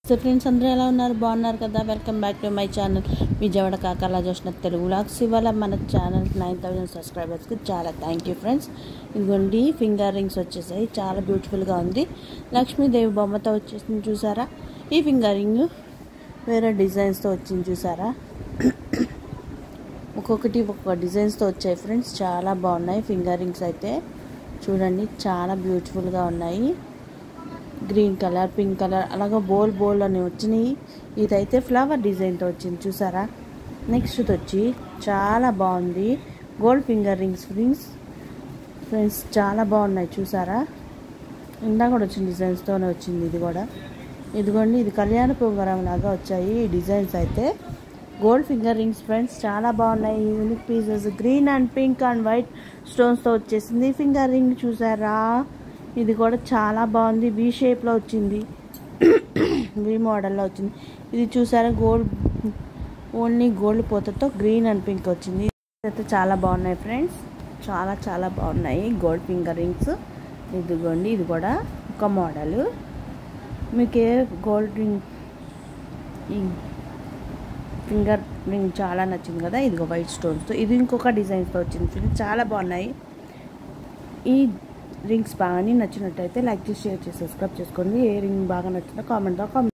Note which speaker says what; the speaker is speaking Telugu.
Speaker 1: సో ఫ్రెండ్స్ అందరూ ఎలా ఉన్నారు బాగున్నారు కదా welcome back to my channel Vijayawada కాకలా చూసిన తెలుగు వ్లాగ్స్ ఇవాళ మన ఛానల్ నైన్ థౌజండ్ సబ్స్క్రైబర్స్కి చాలా థ్యాంక్ యూ ఫ్రెండ్స్ ఇదిగోండి ఫింగర్ రింగ్స్ వచ్చేసాయి చాలా బ్యూటిఫుల్గా ఉంది లక్ష్మీదేవి బొమ్మతో వచ్చేసింది చూసారా ఈ ఫింగర్ రింగ్ వేరే డిజైన్స్తో వచ్చింది చూసారా ఒక్కొక్కటి ఒక్కొక్క డిజైన్స్తో వచ్చాయి ఫ్రెండ్స్ చాలా బాగున్నాయి ఫింగర్ రింగ్స్ అయితే చూడండి చాలా బ్యూటిఫుల్గా ఉన్నాయి గ్రీన్ కలర్ పింక్ కలర్ అలాగే బోల్ బోల్ అని వచ్చినాయి ఇదైతే ఫ్లవర్ డిజైన్తో వచ్చింది చూసారా నెక్స్ట్ వచ్చి చాలా బాగుంది gold finger rings rings friends చాలా బాగున్నాయి చూసారా ఇందా కూడా వచ్చిన డిజైన్స్తోనే వచ్చింది ఇది కూడా ఇదిగోండి ఇది కళ్యాణ పొంగరం లాగా వచ్చాయి ఈ డిజైన్స్ అయితే గోల్డ్ ఫింగర్ రింగ్స్ ఫ్రెండ్స్ చాలా బాగున్నాయి unique pieces green and pink and white స్టోన్స్తో వచ్చేసింది ఫింగర్ రింగ్ చూసారా ఇది కూడా చాలా బాగుంది వి షేప్లో వచ్చింది వి మోడల్లో వచ్చింది ఇది చూసారా గోల్డ్ ఓన్లీ గోల్డ్ పోతతో గ్రీన్ అండ్ పింక్ వచ్చింది అయితే చాలా బాగున్నాయి ఫ్రెండ్స్ చాలా చాలా బాగున్నాయి గోల్డ్ ఫింగర్ రింగ్స్ ఇదిగోండి ఇది కూడా ఒక మోడల్ మీకు ఏ గోల్డ్ రింగ్ ఈ ఫింగర్ రింగ్ చాలా నచ్చింది కదా ఇదిగో వైట్ స్టోన్స్తో ఇది ఇంకొక డిజైన్స్తో వచ్చింది ఫ్రెండ్స్ చాలా బాగున్నాయి ఈ రింగ్స్ బాగా నచ్చినట్టయితే లైక్ చేసి షేర్ చేసి సబ్స్క్రైబ్ చేసుకోండి ఏ రింగ్ బాగా నచ్చిందో కామెంట్లో కామెంట్